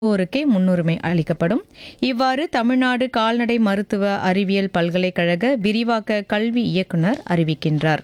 ஓருக்கே முன்னுரிமை அளிக்கப்படும் இவ்வாறு தமிழ்நாடு கால்நடை மருத்துவ அறிவியல் பல்கலைக்கழக விரிவாக்க கல்வி இயக்குனர் அறிவிக்கின்றார்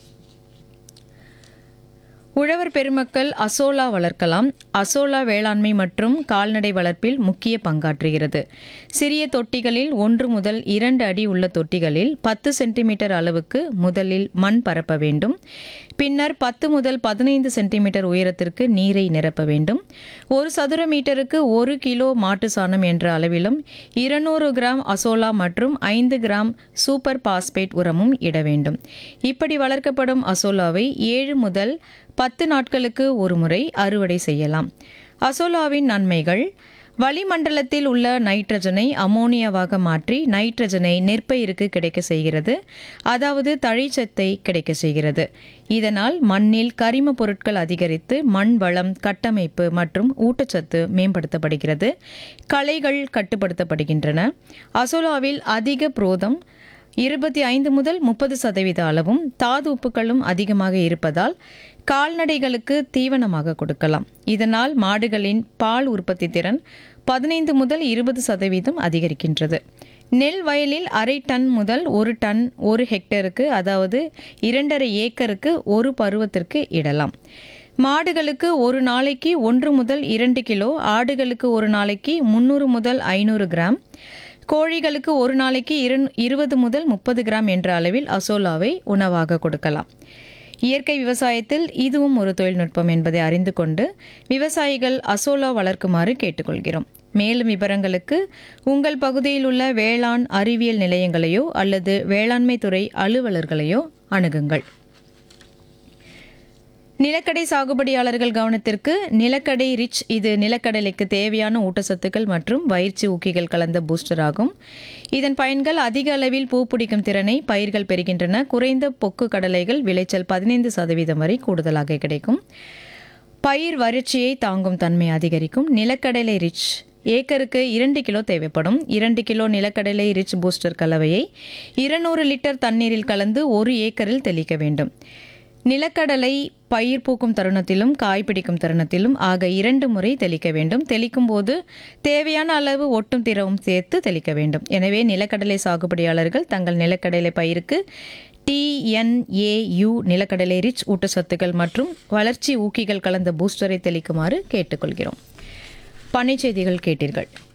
உழவர் பெருமக்கள் அசோலா வளர்க்கலாம் அசோலா வேளாண்மை மற்றும் கால்நடை வளர்ப்பில் முக்கிய பங்காற்றுகிறது சிறிய தொட்டிகளில் ஒன்று முதல் இரண்டு அடி உள்ள தொட்டிகளில் பத்து சென்டிமீட்டர் அளவுக்கு முதலில் மண் பரப்ப வேண்டும் பின்னர் பத்து முதல் பதினைந்து சென்டிமீட்டர் உயரத்திற்கு நீரை நிரப்ப வேண்டும் ஒரு சதுர மீட்டருக்கு ஒரு கிலோ மாட்டு சாணம் என்ற அளவிலும் இருநூறு கிராம் அசோலா மற்றும் ஐந்து கிராம் சூப்பர் பாஸ்பேட் உரமும் இட வேண்டும் இப்படி வளர்க்கப்படும் அசோலாவை ஏழு முதல் பத்து நாட்களுக்கு ஒருமுறை அறுவடை செய்யலாம் அசோலாவின் நன்மைகள் வளிமண்டலத்தில் உள்ள நைட்ரஜனை அமோனியாவாக மாற்றி நைட்ரஜனை நெற்பயிருக்கு கிடைக்க செய்கிறது அதாவது தழைச்சத்தை கிடைக்க செய்கிறது இதனால் மண்ணில் கரிம பொருட்கள் அதிகரித்து மண் வளம் கட்டமைப்பு மற்றும் ஊட்டச்சத்து மேம்படுத்தப்படுகிறது களைகள் கட்டுப்படுத்தப்படுகின்றன அசோலாவில் அதிக புரோதம் இருபத்தி ஐந்து முதல் முப்பது சதவீத அளவும் தாது உப்புகளும் அதிகமாக இருப்பதால் கால்நடைகளுக்கு தீவனமாக கொடுக்கலாம் இதனால் மாடுகளின் பால் உற்பத்தி திறன் பதினைந்து முதல் இருபது சதவீதம் அதிகரிக்கின்றது நெல் வயலில் அரை டன் முதல் ஒரு டன் ஒரு ஹெக்டருக்கு அதாவது இரண்டரை ஏக்கருக்கு ஒரு பருவத்திற்கு இடலாம் மாடுகளுக்கு ஒரு நாளைக்கு ஒன்று முதல் இரண்டு கிலோ ஆடுகளுக்கு ஒரு நாளைக்கு முந்நூறு முதல் ஐநூறு கிராம் கோழிகளுக்கு ஒரு நாளைக்கு இரு இருபது முதல் முப்பது கிராம் என்ற அளவில் அசோலாவை உணவாக கொடுக்கலாம் இயற்கை விவசாயத்தில் இதுவும் ஒரு தொழில்நுட்பம் என்பதை அறிந்து கொண்டு விவசாயிகள் அசோலா வளர்க்குமாறு கேட்டுக்கொள்கிறோம் மேலும் விவரங்களுக்கு உங்கள் பகுதியில் உள்ள வேளாண் அறிவியல் நிலையங்களையோ அல்லது வேளாண்மை துறை அலுவலர்களையோ அணுகுங்கள் நிலக்கடை சாகுபடியாளர்கள் கவனத்திற்கு நிலக்கடை ரிச் இது நிலக்கடலைக்கு தேவையான ஊட்டச்சத்துக்கள் மற்றும் பயிற்சி ஊக்கிகள் கலந்த பூஸ்டர் ஆகும் இதன் பயன்கள் அதிக அளவில் பூ பிடிக்கும் திறனை பயிர்கள் பெறுகின்றன குறைந்த பொக்கு கடலைகள் விளைச்சல் பதினைந்து சதவீதம் வரை கூடுதலாக கிடைக்கும் பயிர் வறட்சியை தாங்கும் தன்மை அதிகரிக்கும் நிலக்கடலை ரிச் ஏக்கருக்கு இரண்டு கிலோ தேவைப்படும் இரண்டு கிலோ நிலக்கடலை ரிச் பூஸ்டர் கலவையை இருநூறு லிட்டர் தண்ணீரில் கலந்து ஒரு ஏக்கரில் தெளிக்க வேண்டும் நிலக்கடலை பயிர் பூக்கும் தருணத்திலும் காய் பிடிக்கும் தருணத்திலும் ஆக இரண்டு முறை தெளிக்க வேண்டும் தெளிக்கும் போது தேவையான அளவு ஒட்டும் திரவம் சேர்த்து தெளிக்க வேண்டும் எனவே நிலக்கடலை சாகுபடியாளர்கள் தங்கள் நிலக்கடலை பயிருக்கு டிஎன்ஏயு நிலக்கடலை ரிச் ஊட்டச்சத்துக்கள் மற்றும் வளர்ச்சி ஊக்கிகள் கலந்த பூஸ்டரை தெளிக்குமாறு கேட்டுக்கொள்கிறோம் பண்ணை செய்திகள் கேட்டீர்கள்